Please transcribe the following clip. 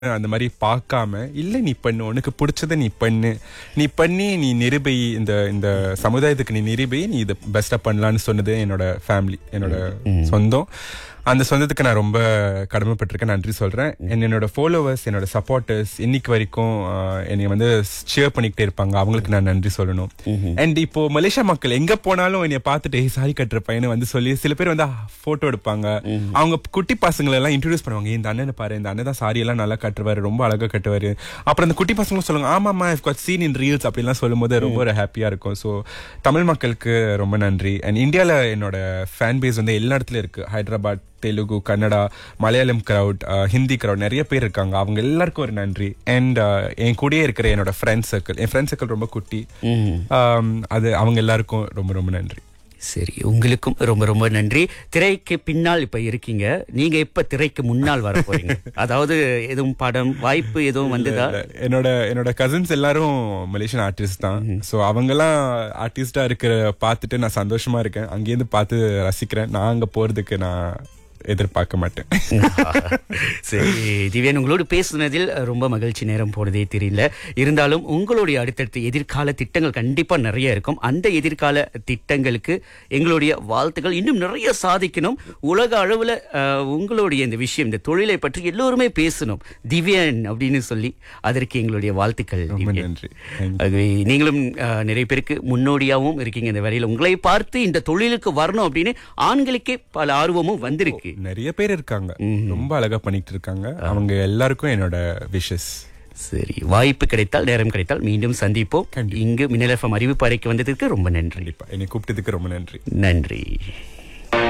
அந்த மாதிரி பார்க்காம இல்ல நீ பண்ணு உனக்கு பிடிச்சத நீ பண்ணு நீ பண்ணி நீ நிரூபி இந்த இந்த சமுதாயத்துக்கு நீ நிரூபி நீ இதை பெஸ்டா பண்ணலான்னு சொன்னது என்னோட ஃபேமிலி என்னோட சொந்தம் அந்த சொந்தத்துக்கு நான் ரொம்ப கடமைப்பட்டிருக்கேன் நன்றி சொல்றேன் And என்னோட ஃபாலோவர்ஸ் என்னோட சப்போர்ட்டர்ஸ் இன்னைக்கு வரைக்கும் ஆஹ், என்னை வந்து ஷேர் பண்ணிக்கிட்டே இருப்பாங்க அவங்களுக்கு நான் நன்றி சொல்லணும் அண்ட் இப்போ மலேசியா மக்கள் எங்க போனாலும் என்னை பார்த்துட்டு "ஏய், சாரி கட்டுற பையனை வந்து சொல்லி சில பேர் வந்து போட்டோ எடுப்பாங்க அவங்க குட்டி பசங்களை எல்லாம் இன்ட்ரடியூஸ் பண்ணுவாங்க "ஏய், இந்த அண்ணனை பாரு இந்த அண்ணன் தான் சாரி எல்லாம் நல்லா கட்டுவாரு ரொம்ப அழகா கட்டுவாரு அப்புறம் அந்த குட்டி பசங்களும் சொல்லுவாங்க ஆமாமா I've got seen in reels அப்படிலாம் சொல்லும்போது ரொம்ப ஒரு ஹாப்பியா இருக்கும் ஸோ தமிழ் மக்களுக்கு ரொம்ப நன்றி அண்ட் இந்தியால என்னோட ஃபேன் பேஸ் வந்து எல்லா இடத்துலயும் இருக்கு ஹைதராபாத் தெலுங்கு கன்னடா மலையாளம் கிரவுட் ஹிந்தி கிரவுட் நிறைய பேர் இருக்காங்க அவங்க எல்லாருக்கும் ஒரு நன்றி அண்ட் என் கூடயே இருக்கிற என்னோட ஃப்ரெண்ட் சர்க்கிள் என் ஃப்ரெண்ட் சர்க்கிள் ரொம்ப குட்டி Um, அது அவங்க எல்லாருக்கும் ரொம்ப ரொம்ப நன்றி சரி உங்களுக்கும் ரொம்ப ரொம்ப நன்றி திரைக்கு பின்னால் இப்ப இருக்கீங்க நீங்க எப்ப திரைக்கு முன்னால் வர போறீங்க அதாவது எதுவும் படம் வாய்ப்பு எதுவும் வந்ததா என்னோட என்னோட கசின்ஸ் எல்லாரும் மலேசியன் ஆர்டிஸ்ட் தான் ஸோ அவங்கெல்லாம் ஆர்டிஸ்டா இருக்கிற பார்த்துட்டு நான் சந்தோஷமா இருக்கேன் அங்கேருந்து பார்த்து ரசிக்கிறேன் நான் அங்க போறதுக்கு நான் எதிர்பார்க்க மாட்டேன் சரி திவ்யன் உங்களோடு பேசுனதில் ரொம்ப மகிழ்ச்சி நேரம் போனதே தெரியல இருந்தாலும் உங்களுடைய அடுத்தடுத்த எதிர்கால திட்டங்கள் கண்டிப்பா நிறைய இருக்கும் அந்த எதிர்கால திட்டங்களுக்கு எங்களுடைய வாழ்த்துக்கள் இன்னும் நிறைய சாதிக்கணும் உலக அளவுல அஹ், உங்களுடைய இந்த விஷயம் இந்த தொழிலை பற்றி எல்லோருமே பேசணும் திவ்யன் அப்படின்னு சொல்லி அதற்கு எங்களுடைய வாழ்த்துக்கள் ரொம்ப திவ்யன். நன்றி Thank you. ஆகவே நீங்களும் அஹ், நிறைய பேருக்கு முன்னோடியாகவும் இருக்கீங்க இந்த வேலையில உங்களை பார்த்து இந்த தொழிலுக்கு வரணும் அப்படின்னு ஆண்களுக்கே பல ஆர்வமும் வந்திருக்கு நிறைய பேர் இருக்காங்க ரொம்ப அழகா பண்ணிட்டு இருக்காங்க அவங்க எல்லாருக்கும் என்னோட விஷஸ் சரி வாய்ப்பு கிடைத்தால் நேரம் கிடைத்தால் மீண்டும் சந்திப்போம் கண்டிப்பா. இங்கு மின்னலஃபம் அறிவிப்பு அறைக்கு வந்ததற்கு ரொம்ப நன்றி கண்டிப்பா என்னை கூப்பிட்டதுக்கு ரொம்ப நன்றி நன்றி